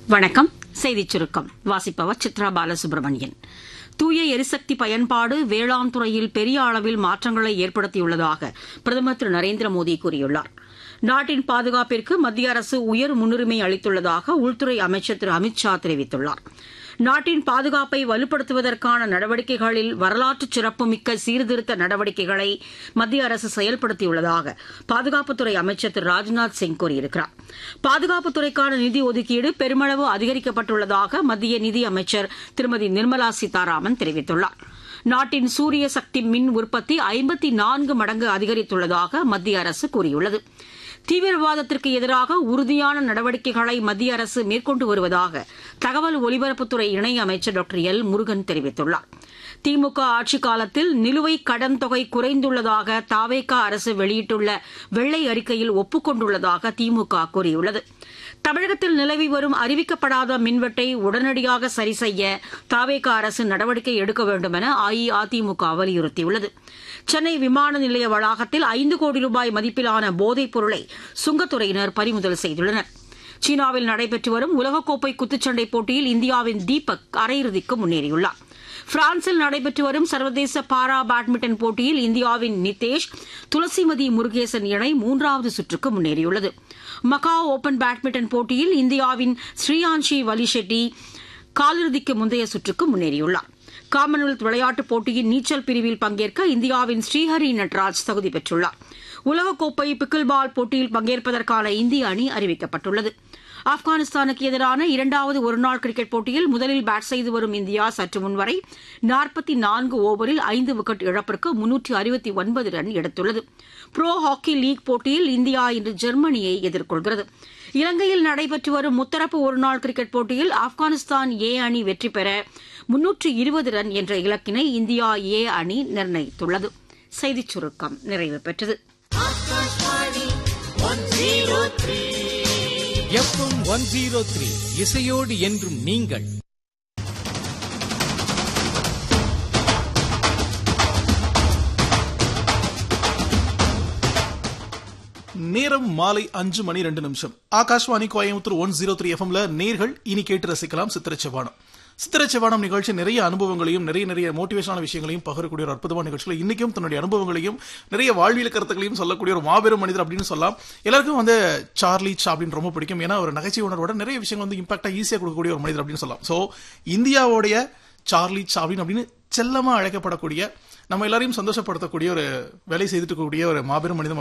வணக்கம் செய்திச் சுருக்கம் வாசிப்பவர் சித்ரா பாலசுப்ரமணியன் தூய எரிசக்தி பயன்பாடு வேளாண் துறையில் பெரிய அளவில் மாற்றங்களை ஏற்படுத்தியுள்ளதாக பிரதமர் திரு நரேந்திர மோடி கூறியுள்ளார் நாட்டின் பாதுகாப்பிற்கு மத்திய அரசு உயர் முன்னுரிமை அளித்துள்ளதாக உள்துறை அமைச்சர் திரு அமித் ஷா தெரிவித்துள்ளார் நாட்டின் பாதுகாப்பை வலுப்படுத்துவதற்கான நடவடிக்கைகளில் வரலாற்று சிறப்புமிக்க சீர்திருத்த நடவடிக்கைகளை மத்திய அரசு செயல்படுத்தியுள்ளதாக பாதுகாப்புத்துறை அமைச்சர் திரு ராஜ்நாத் சிங் கூறியிருக்கிறார் பாதுகாப்புத்துறைக்கான நிதி ஒதுக்கீடு பெருமளவு அதிகரிக்கப்பட்டுள்ளதாக மத்திய நிதி அமைச்சர் திருமதி நிர்மலா சீதாராமன் தெரிவித்துள்ளார் நாட்டின் சூரிய சக்தி மின் உற்பத்தி ஐம்பத்தி நான்கு மடங்கு அதிகரித்துள்ளதாக மத்திய அரசு கூறியுள்ளது தீவிரவாதத்திற்கு எதிராக உறுதியான நடவடிக்கைகளை மத்திய அரசு மேற்கொண்டு வருவதாக தகவல் ஒலிபரப்புத்துறை இணையமைச்சர் டாக்டர் எல் முருகன் தெரிவித்துள்ளார் திமுக ஆட்சிக் காலத்தில் நிலுவைக் கடன் தொகை குறைந்துள்ளதாக தாவேகா அரசு வெளியிட்டுள்ள வெள்ளை அறிக்கையில் ஒப்புக் கொண்டுள்ளதாக திமுக கூறியுள்ளது தமிழகத்தில் நிலவி வரும் அறிவிக்கப்படாத மின்வெட்டை உடனடியாக சரி செய்ய தாவேகா அரசு நடவடிக்கை எடுக்க வேண்டும் என அஇஅதிமுக வலியுறுத்தியுள்ளது சென்னை விமான நிலைய வளாகத்தில் ஐந்து கோடி ரூபாய் மதிப்பிலான போதைப் பொருளை சுங்கத்துறையினர் பறிமுதல் செய்துள்ளனர் சீனாவில் நடைபெற்று வரும் உலகக்கோப்பை குத்துச்சண்டை போட்டியில் இந்தியாவின் தீபக் அரையிறுதிக்கு முன்னேறியுள்ளார் பிரான்சில் நடைபெற்று வரும் சர்வதேச பாரா பேட்மிண்டன் போட்டியில் இந்தியாவின் நிதேஷ் துளசிமதி முருகேசன் இணை மூன்றாவது சுற்றுக்கு முன்னேறியுள்ளது மகாவ் ஓபன் பேட்மிண்டன் போட்டியில் இந்தியாவின் ஸ்ரீயான்ஷி வலிஷெட்டி காலிறுதிக்கு முந்தைய சுற்றுக்கு முன்னேறியுள்ளார் காமன்வெல்த் விளையாட்டுப் போட்டியின் நீச்சல் பிரிவில் பங்கேற்க இந்தியாவின் ஸ்ரீஹரி நட்ராஜ் தகுதி பெற்றுள்ளார் உலகக்கோப்பை பிக்கில் பால் போட்டியில் பங்கேற்பதற்கான இந்திய அணி அறிவிக்கப்பட்டுள்ளது ஆப்கானிஸ்தானுக்கு எதிரான இரண்டாவது ஒருநாள் கிரிக்கெட் போட்டியில் முதலில் பேட் செய்து வரும் இந்தியா சற்று முன்வரை நாற்பத்தி நான்கு ஓவரில் ஐந்து விக்கெட் இழப்பிற்கு முன்னூற்றி அறுபத்தி ஒன்பது ரன் எடுத்துள்ளது புரோ ஹாக்கி லீக் போட்டியில் இந்தியா இன்று ஜெர்மனியை எதிர்கொள்கிறது இலங்கையில் நடைபெற்று வரும் முத்தரப்பு ஒருநாள் கிரிக்கெட் போட்டியில் ஆப்கானிஸ்தான் ஏ அணி வெற்றி பெற முன்னூற்று இருபது ரன் என்ற இலக்கினை இந்தியா ஏ அணி நிர்ணயித்துள்ளது செய்திச் சுருக்கம் நிறைவு பெற்றது எஃப்எம் ஒன் ஜீரோ த்ரீ இசையோடு என்றும் நீங்கள் நேரம் மாலை அஞ்சு மணி ரெண்டு நிமிஷம் Akashvani Coimbatore one zero three எஃப்எம்ல நேர்கள் இனி கேட்டு ரசிக்கலாம் சித்திரச்சவானம் சித்திரச்சவானம் நிகழ்ச்சி நிறைய அனுபவங்களையும் நிறைய நிறைய மோட்டிவேஷனான விஷயங்களையும் பகிரக்கூடிய ஒரு அற்புதமான நிகழ்ச்சியில் இன்னைக்கும் தன்னுடைய அனுபவங்களையும் நிறைய வாழ்வியல் கருத்துக்களையும் சொல்லக்கூடிய ஒரு மாபெரும் மனிதர் அப்படின்னு சொல்லலாம் எல்லாருக்கும் வந்து சார்லி சாப்ளின் ரொம்ப பிடிக்கும் ஏன்னா ஒரு நகைச்சுவை உணர்வோட நிறைய விஷயங்கள் வந்து இம்பாக்டா ஈஸியாக கொடுக்கக்கூடிய ஒரு மனிதர் அப்படின்னு சொல்லலாம் ஸோ இந்தியாவுடைய சார்லி சாப்ளின் அப்படின்னு செல்லமா அழைக்கப்படக்கூடிய நம்ம எல்லாரையும் சந்தோஷப்படுத்தக்கூடிய ஒரு வேலை செய்துட்டு இருக்கக்கூடிய ஒரு மாபெரும் மனிதன்